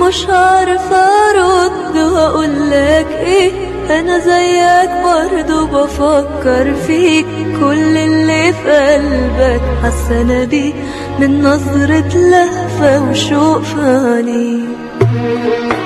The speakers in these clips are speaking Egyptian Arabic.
مش عارفة ارد واقولك ايه انا زيك برضو بفكر فيك كل اللي في قلبك حاسة بيه من نظرة لهفة وشوق في عينيك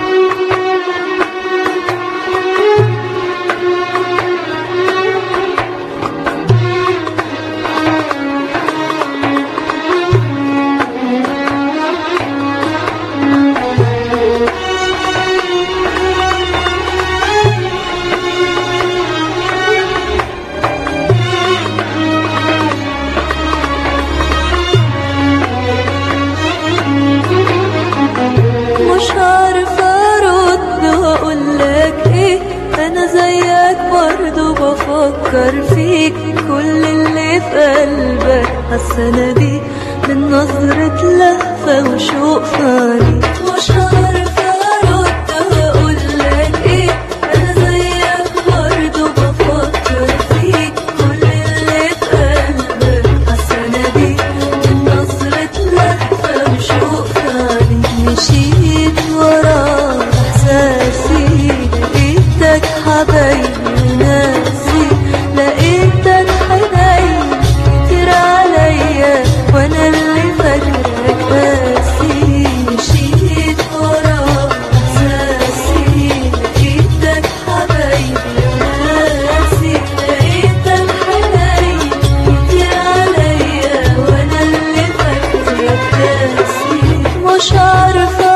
مش عارفة ارد واقولك ايه انا زيك برضو بفكر فيك كل اللي في قلبك حاسة بيه من نظرة لهفة وشوق في عينيك مش عارفة ارد واقولك ايه انا زيك برضو بفكر فيك كل اللي في قلبك حاسة بيه من نظرة لهفة وشوق في عينيك مشيت ورا احساسي لقيتك حبايبي ناسي لقيتك حنين كتير عليا وانا اللي فاكرك قاسي مشيت ورا احساسي لقيتك حبايبي ناسي لقيتك حنين كتير عليا وانا اللي فاكرك قاسي مش عارفة